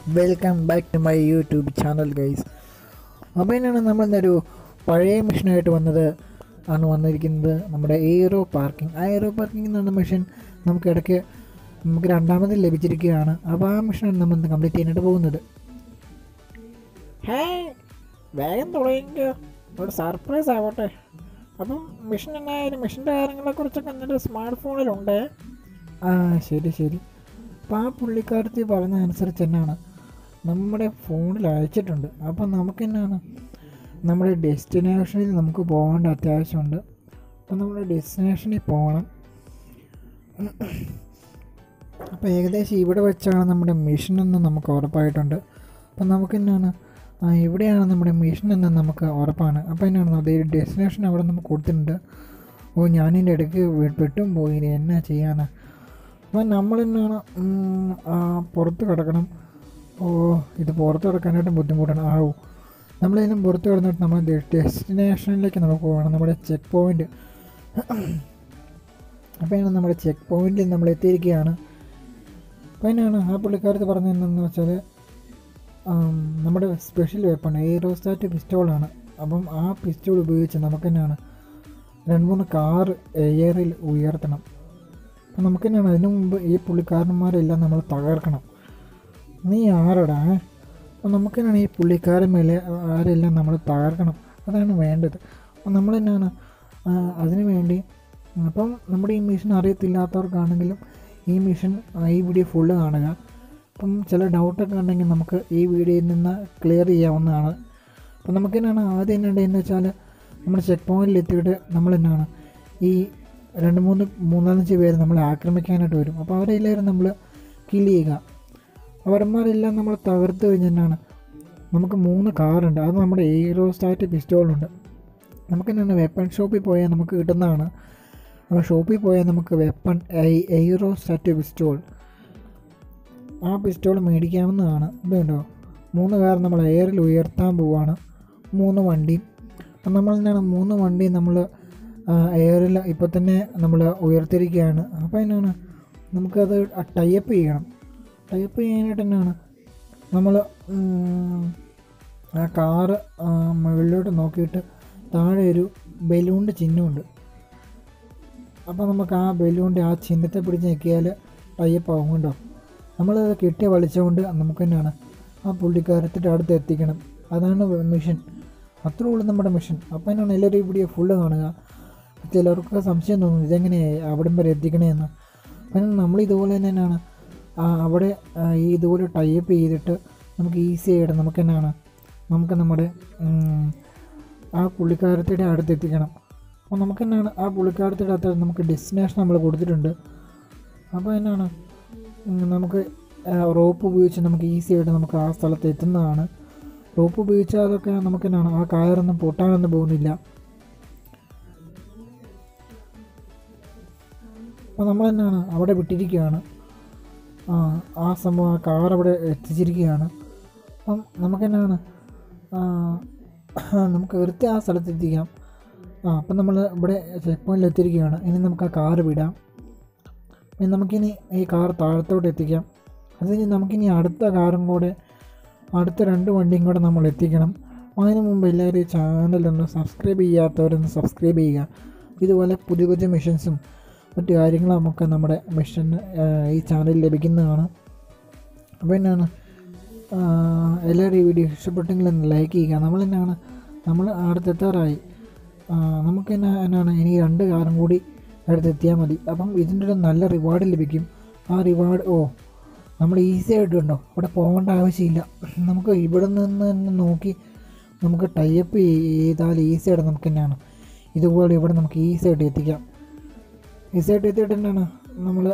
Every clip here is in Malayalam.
welcome back to my YouTube channel guys അപ്പോൾ എന്നാണ് നമ്മൾ ഇന്നൊരു പഴയ മെഷീനായിട്ട് വന്നത് ആണ് വന്നിരിക്കുന്നത് നമ്മുടെ എയ്റോ പാർക്കിംഗ് ആ എയ്റോ പാർക്കിംഗ് എന്ന മെഷീൻ നമുക്ക് ഇടയ്ക്ക് നമുക്ക് രണ്ടാമത് ലഭിച്ചിരിക്കുകയാണ് അപ്പോൾ ആ മെഷീനാണ് നമ്മൾ ഇന്ന് കംപ്ലീറ്റ് ചെയ്യാനായിട്ട് പോകുന്നത് ഹേ വേഗം തുടങ്ങിക്കോ ഒരു സർപ്രൈസ് ആവട്ടെ അപ്പം മെഷീൻ എന്നായാലും മെഷീൻ്റെ കാര്യങ്ങളെക്കുറിച്ചൊക്കെ എൻ്റെ സ്മാർട്ട് ഫോണിലുണ്ട് ആ ശരി ശരി അപ്പോൾ ആ പുള്ളിക്കാരത്തി പറഞ്ഞ അനുസരിച്ച് തന്നെയാണ് നമ്മുടെ ഫോണിൽ അയച്ചിട്ടുണ്ട് അപ്പം നമുക്ക് എന്നാണ് നമ്മുടെ ഡെസ്റ്റിനേഷനിൽ നമുക്ക് പോകേണ്ട അത്യാവശ്യമുണ്ട് അപ്പം നമ്മുടെ ഡെസ്റ്റിനേഷനിൽ പോകണം അപ്പോൾ ഏകദേശം ഇവിടെ വെച്ചാണ് നമ്മുടെ മിഷൻ എന്ന് നമുക്ക് ഉറപ്പായിട്ടുണ്ട് അപ്പം നമുക്ക് എന്നാണ് ആ ഇവിടെയാണ് നമ്മുടെ മിഷൻ എന്ന് നമുക്ക് ഉറപ്പാണ് അപ്പോൾ എന്നാണ് അതേ ഡെസ്റ്റിനേഷൻ അവിടെ നമുക്ക് കൊടുത്തിട്ടുണ്ട് ഓ ഞാനിൻ്റെ ഇടയ്ക്ക് വെ- പെട്ടും പോയി ഇനി എന്നാ ചെയ്യാനാ അപ്പം നമ്മൾ എന്നാണ് ഉം, ആ, പുറത്ത് കിടക്കണം ഓ ഇത് പുറത്ത് കിടക്കാനായിട്ട് ബുദ്ധിമുട്ടാണ് ആവൂ നമ്മളിതിനും പുറത്ത് കിടന്നിട്ട് നമ്മൾ ഡെസ്റ്റിനേഷനിലേക്ക് നമുക്ക് പോകണം നമ്മുടെ ചെക്ക് പോയിൻ്റ് അപ്പോൾ ആണ് നമ്മുടെ ചെക്ക് പോയിന്റിൽ നമ്മൾ എത്തിയിരിക്കുകയാണ് അപ്പോൾ എന്നാണ് ആ പുള്ളിക്കാരത്ത് പറഞ്ഞത് എന്താണെന്ന് വെച്ചാൽ ആം, നമ്മുടെ സ്പെഷ്യൽ വെപ്പൺ എയ്റോസ്റ്റാറ്റ് പിസ്റ്റോളാണ് അപ്പം ആ പിസ്റ്റോൾ ഉപയോഗിച്ച് നമുക്ക് തന്നെയാണ് രണ്ട് മൂന്ന് കാർ എയറിൽ ഉയർത്തണം അപ്പം നമുക്ക് തന്നെയാണ് അതിനു മുമ്പ് ഈ പുള്ളിക്കാരന്മാരെല്ലാം നമ്മൾ തകർക്കണം നീ ആരടാ അപ്പം നമുക്ക് തന്നെയാണ് ഈ പുള്ളിക്കാരൻ മേലെ ആരെല്ലാം നമ്മൾ തകർക്കണം അതാണ് വേണ്ടത് അപ്പം നമ്മൾ തന്നെയാണ് ആ, അതിനു വേണ്ടി അപ്പം നമ്മുടെ ഈ മിഷൻ അറിയത്തില്ലാത്തവർക്കാണെങ്കിലും ഈ മിഷൻ ആ, ഈ വീഡിയോ ഫുള്ള് കാണുക അപ്പം ചില ഡൗട്ടൊക്കെ ഉണ്ടെങ്കിൽ നമുക്ക് ഈ വീഡിയോയിൽ നിന്ന് ക്ലിയർ ചെയ്യാവുന്നതാണ് അപ്പം നമുക്ക് തന്നെയാണ് ആദ്യം തന്നെ ഉണ്ടെന്ന് വെച്ചാൽ നമ്മുടെ ചെക്ക് പോയിന്റിൽ എത്തിയിട്ട് നമ്മൾ തന്നെയാണ് ഈ രണ്ട് മൂന്ന് മൂന്നാലഞ്ച് പേര് നമ്മളെ ആക്രമിക്കാനായിട്ട് വരും അപ്പോൾ അവരെല്ലാവരും നമ്മൾ കിൽ ചെയ്യുക അവന്മാരെല്ലാം നമ്മൾ തകർത്ത് കഴിഞ്ഞാണ് നമുക്ക് മൂന്ന് കാറുണ്ട് അത് നമ്മുടെ എയ്റോസ്റ്റാറ്റ് പിസ്റ്റോളുണ്ട് നമുക്ക് എന്താണ് വെപ്പൺ ഷോപ്പിൽ പോയാൽ നമുക്ക് കിട്ടുന്നതാണ് അപ്പോൾ ഷോപ്പിൽ പോയാൽ നമുക്ക് വെപ്പൺ എയ്റോസ്റ്റാറ്റ് പിസ്റ്റോൾ ആ പിസ്റ്റോൾ മേടിക്കാവുന്നതാണ് ഇതുണ്ടോ മൂന്ന് കാർ നമ്മൾ എയറിൽ ഉയർത്താൻ പോവാണ് മൂന്ന് വണ്ടിയും അപ്പം നമ്മൾ എന്താണ് മൂന്ന് വണ്ടി നമ്മൾ എയറിൽ ഇപ്പോൾ തന്നെ നമ്മൾ ഉയർത്തിരിക്കുകയാണ് അപ്പോൾ എന്നാണ് നമുക്കത് ടൈപ്പ് ചെയ്യണം ടൈപ്പ് ചെയ്യാനായിട്ട് എന്നാണ് നമ്മൾ ആ കാറ് മുകളിലോട്ട് നോക്കിയിട്ട് താഴെ ഒരു ബലൂണിൻ്റെ ചിഹ്നമുണ്ട് അപ്പോൾ നമുക്ക് ആ ബലൂണിൻ്റെ ആ ചിഹ്നത്തെ പിടിച്ച് ഞെക്കിയാൽ ടൈപ്പ് ആവും കേട്ടോ നമ്മളത് കെട്ടി വലിച്ചുകൊണ്ട് നമുക്ക് തന്നെയാണ് ആ പുള്ളിക്കാരത്തിൻ്റെ അടുത്ത് എത്തിക്കണം അതാണ് മിഷൻ അത്രേ ഉള്ളൂ നമ്മുടെ മിഷൻ അപ്പോൾ എന്നാണ് എല്ലാവരും ഈ വീഡിയോ ഫുള്ള് കാണുക ചിലർക്ക് സംശയം തോന്നും ഇതെങ്ങനെ അവിടം വരെ എത്തിക്കണേന്ന് അപ്പം നമ്മൾ ഇതുപോലെ തന്നെയാണ് ആ, അവിടെ ആ, ഈ ഇതുപോലെ ടൈപ്പ് ചെയ്തിട്ട് നമുക്ക് ഈസി ആയിട്ട് നമുക്ക് എന്നാണ് നമുക്ക് നമ്മുടെ ഉം, ആ പുള്ളിക്കാരത്തിയുടെ അടുത്ത് എത്തിക്കണം അപ്പോൾ നമുക്ക് എന്നാണ് ആ പുള്ളിക്കാരത്തിയുടെ അടുത്ത് നമുക്ക് ഡെസ്റ്റിനേഷൻ നമ്മൾ കൊടുത്തിട്ടുണ്ട് അപ്പോൾ എന്നാണ് ഉം, നമുക്ക് റോപ്പ് ഉപയോഗിച്ച് നമുക്ക് ഈസി ആയിട്ട് നമുക്ക് ആ സ്ഥലത്ത് എത്തുന്നതാണ് റോപ്പ് ഉപയോഗിച്ചാൽ അതൊക്കെ നമുക്ക് എന്നാണ് ആ കയറൊന്നും പൊട്ടാനൊന്നും പോകുന്നില്ല അപ്പോൾ നമ്മൾ എന്നാണ് അവിടെ വിട്ടിരിക്കുകയാണ് ആ ആ സംഭവം ആ കാർ അവിടെ എത്തിച്ചിരിക്കുകയാണ് അപ്പം നമുക്ക് എന്നാണ് ആ, നമുക്ക് വെറുതെ ആ സ്ഥലത്ത് എത്തിക്കാം ആ അപ്പം നമ്മൾ ഇവിടെ ചെക്ക് പോയിന്റിൽ എത്തിയിരിക്കുകയാണ് ഇനി നമുക്ക് ആ കാറ് വിടാം ഇനി നമുക്കിനി ഈ കാർ താഴത്തോട്ട് എത്തിക്കാം അത് കഴിഞ്ഞ് നമുക്കിനി അടുത്ത കാറും കൂടെ അടുത്ത രണ്ട് വണ്ടിയും കൂടെ നമ്മൾ എത്തിക്കണം അതിന് മുമ്പ് എല്ലാവരും ഈ ചാനലൊന്ന് സബ്സ്ക്രൈബ് ചെയ്യാത്തവരൊന്ന് സബ്സ്ക്രൈബ് ചെയ്യുക ഇതുപോലെ പുതിയ പുതിയ മിഷൻസും മറ്റു കാര്യങ്ങളും നമുക്ക് നമ്മുടെ മിഷൻ ഈ ചാനലിൽ ലഭിക്കുന്നതാണ് അപ്പോൾ എന്നാണ് എല്ലാവരും ഈ വീഡിയോ ഇഷ്ടപ്പെട്ടെങ്കിൽ ഒന്ന് ലൈക്ക് ചെയ്യുക നമ്മൾ എന്നാണ് നമ്മൾ അടുത്തെത്താറായി ആ, നമുക്ക് എന്നാ എന്നാണ് ഇനി രണ്ട് കാറും കൂടി അടുത്തെത്തിയാൽ മതി അപ്പം ഇതിൻ്റെ ഒരു നല്ല റിവാർഡ് ലഭിക്കും ആ റിവാർഡ് ഓ നമ്മൾ ഈസി ആയിട്ട് ഉണ്ടോ അവിടെ പോകേണ്ട ആവശ്യമില്ല നമുക്ക് ഇവിടെ നിന്ന് തന്നെ നോക്കി നമുക്ക് ടൈപ്പ് ചെയ്താൽ ഈസി ആയിട്ട് നമുക്ക് തന്നെയാണ് ഇതുപോലെ ഇവിടെ നമുക്ക് ഈസി ആയിട്ട് എത്തിക്കാം ഈസി ആയിട്ട് എത്തിയിട്ട് തന്നെയാണ് നമ്മൾ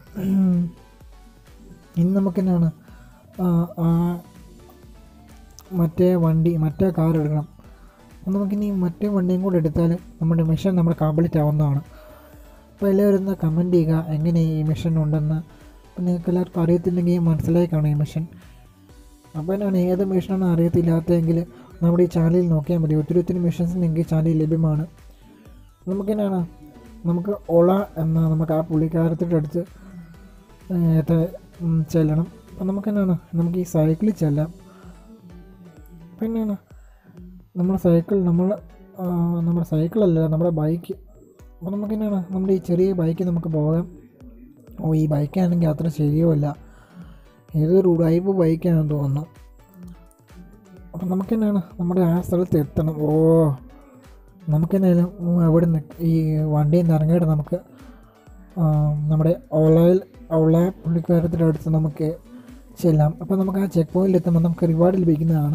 ഇന്ന് നമുക്ക് തന്നെയാണ് ആ, ആ മറ്റേ വണ്ടി മറ്റേ കാർ എടുക്കണം അപ്പോൾ നമുക്കിനി മറ്റേ വണ്ടിയും കൂടെ എടുത്താൽ നമ്മുടെ മിഷൻ നമ്മൾ കംപ്ലീറ്റ് ആവുന്നതാണ് അപ്പോൾ എല്ലാവരും ഒന്ന് കമൻറ്റ് ചെയ്യുക എങ്ങനെ ഈ മിഷൻ ഉണ്ടെന്ന് അപ്പോൾ നിങ്ങൾക്ക് എല്ലാവർക്കും അറിയത്തില്ലെങ്കിൽ മനസ്സിലായി കാണും ഈ മിഷൻ അപ്പോൾ എന്നാണ് ഏത് മിഷനാണ് അറിയത്തില്ലാത്തതെങ്കിൽ നമ്മുടെ ഈ ചാനലിൽ നോക്കിയാൽ മതി ഒത്തിരി ഒത്തിരി മിഷൻസ് നിങ്ങൾക്ക് ഈ ചാനലിൽ ലഭ്യമാണ് നമുക്കെന്നാണ് നമുക്ക് ഒള എന്ന നമുക്ക് ആ പുള്ളിക്കാരത്തിൻ്റെ അടുത്ത് ഏ, ത- ഉം, ചെല്ലണം അപ്പം നമുക്ക് എന്നാണ് നമുക്ക് ഈ സൈക്കിളിൽ ചെല്ലാം പിന്നെയാണ് നമ്മുടെ സൈക്കിൾ നമ്മൾ ആ, നമ്മുടെ സൈക്കിളല്ല നമ്മുടെ ബൈക്ക് അപ്പോൾ നമുക്ക് എന്നാണ് നമ്മുടെ ഈ ചെറിയ ബൈക്ക് നമുക്ക് പോകാം ഓ ഈ ബൈക്കാണെങ്കിൽ അത്ര ശരിയുമല്ല ഏതൊരു ഉടായ്പ ബൈക്കാണെന്ന് തോന്നുന്നു അപ്പം നമുക്ക് എന്നാണ് നമ്മുടെ ആ സ്ഥലത്ത് എത്തണം ഓ നമുക്ക് എന്നാലും അവിടെ നിന്ന് ഈ വണ്ടിയിൽ നിന്ന് ഇറങ്ങിയിട്ട് നമുക്ക് ആ, നമ്മുടെ ഓളയിൽ ഓള പുള്ളിക്കാരത്തിൻ്റെ അടുത്ത് നമുക്ക് ചെല്ലാം അപ്പോൾ നമുക്ക് ആ ചെക്ക് പോയിന്റിൽ എത്തുമ്പോൾ നമുക്ക് റിവാർഡ് ലഭിക്കുന്നതാണ്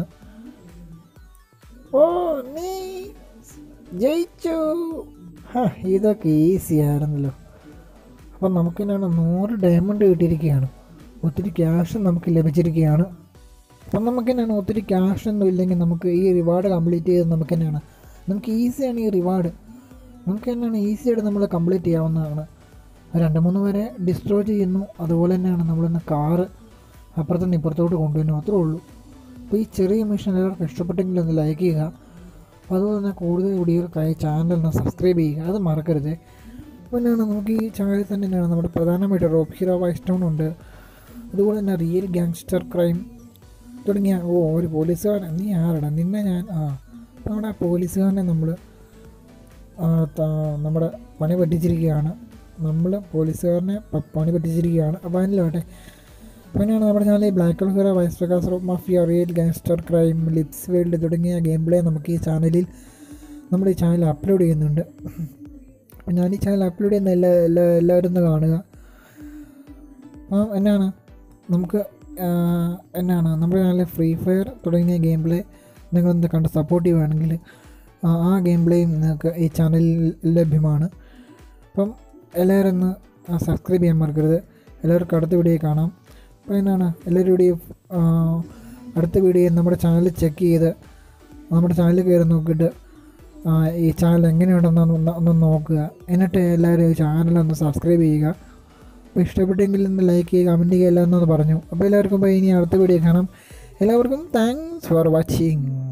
ഓ നീ ജയിച്ചു ഹാ ഇതൊക്കെ ഈസി ആയിരുന്നല്ലോ അപ്പം നമുക്ക് എന്നാണ് നൂറ് ഡയമണ്ട് കിട്ടിയിരിക്കുകയാണ് ഒത്തിരി ക്യാഷ് നമുക്ക് ലഭിച്ചിരിക്കുകയാണ് അപ്പം നമുക്ക് എന്നാണ് ഒത്തിരി ക്യാഷ് ഒന്നും ഇല്ലെങ്കിൽ നമുക്ക് ഈ റിവാർഡ് കംപ്ലീറ്റ് ചെയ്ത് നമുക്ക് തന്നെയാണ് നമുക്ക് ഈസിയാണ് ഈ റിവാർഡ് നമുക്ക് തന്നെയാണ് ഈസിയായിട്ട് നമ്മൾ കംപ്ലീറ്റ് ചെയ്യാവുന്നതാണ് രണ്ട് മൂന്ന് പേരെ ഡിസ്ട്രോ ചെയ്യുന്നു അതുപോലെ തന്നെയാണ് നമ്മളിന്ന് കാറ് അപ്പുറത്തുനിന്ന് ഇപ്പുറത്തോട്ട് കൊണ്ടുവരുന്നു അത്രേ ഉള്ളൂ അപ്പോൾ ഈ ചെറിയ മിഷൻ എല്ലാവർക്കും ഇഷ്ടപ്പെട്ടെങ്കിൽ ഒന്ന് ലൈക്ക് ചെയ്യുക അപ്പോൾ അതുപോലെ തന്നെ കൂടുതൽ വീഡിയോകൾക്കായി ചാനൽ ഒന്ന് സബ്സ്ക്രൈബ് ചെയ്യുക അത് മറക്കരുത് പിന്നെയാണ് നമുക്ക് ഈ ചാനലിൽ തന്നെയാണ് നമ്മുടെ പ്രധാനമായിട്ട് റോപ്പ് ഹീറോ വൈസ് ടൗൺ ഉണ്ട് അതുപോലെ തന്നെ റിയൽ ഗാങ്സ്റ്റർ ക്രൈം തുടങ്ങിയ ഓ ഒരു പോലീസുകാരൻ നീ ആരടാ നിന്നെ ഞാൻ ആ നമ്മുടെ ആ പോലീസുകാരനെ നമ്മൾ നമ്മുടെ പണി പറ്റിച്ചിരിക്കുകയാണ് നമ്മൾ പോലീസുകാരനെ പ- പണി പറ്റിച്ചിരിക്കുകയാണ് അപ്പോൾ അതിലാട്ടെ പിന്നെയാണ് നമ്മുടെ ചാനലിൽ black hero vice Prakash rope mafia real gangster crime lips world തുടങ്ങിയ ഗെയിം പ്ലേ നമുക്ക് ഈ ചാനലിൽ നമ്മുടെ ഈ ചാനൽ അപ്ലോഡ് ചെയ്യുന്നുണ്ട് അപ്പോൾ ഞാൻ ഈ ചാനൽ അപ്ലോഡ് ചെയ്യുന്ന എല്ലാ എല്ലാ എല്ലാവരും ഒന്ന് കാണുക ആ എന്നാണ് നമുക്ക് ആ, എന്നാണ് നമ്മുടെ ചാനലിൽ ഫ്രീ ഫയർ തുടങ്ങിയ ഗെയിം പ്ലേ നിങ്ങളൊന്ന് കണ്ട് സപ്പോർട്ട് ചെയ്യുകയാണെങ്കിൽ ആ ആ ഗെയിം പ്ലേയും നിങ്ങൾക്ക് ഈ ചാനലിൽ ലഭ്യമാണ് അപ്പം എല്ലാവരും ഒന്ന് സബ്സ്ക്രൈബ് ചെയ്യാൻ മറക്കരുത് എല്ലാവർക്കും അടുത്ത വീഡിയോ കാണാം അപ്പോൾ എന്നാണ് എല്ലാവരും വീഡിയോ അടുത്ത വീഡിയോ നമ്മുടെ ചാനൽ ചെക്ക് ചെയ്ത് നമ്മുടെ ചാനൽ കയറി നോക്കിയിട്ട് ആ, ഈ ചാനൽ എങ്ങനെയുണ്ടെന്ന് ഒന്ന് ഒന്ന് നോക്കുക എന്നിട്ട് എല്ലാവരും ഈ ചാനലൊന്ന് സബ്സ്ക്രൈബ് ചെയ്യുക അപ്പോൾ ഇഷ്ടപ്പെട്ടെങ്കിൽ ഒന്ന് ലൈക്ക് ചെയ്യുക കമൻറ്റ് ചെയ്യുക എല്ലാം എന്നൊന്ന് പറഞ്ഞു അപ്പോൾ എല്ലാവർക്കും ഇപ്പോൾ ഇനി അടുത്ത വീഡിയോ കാണാം എല്ലാവർക്കും താങ്ക്സ് ഫോർ വാച്ചിങ്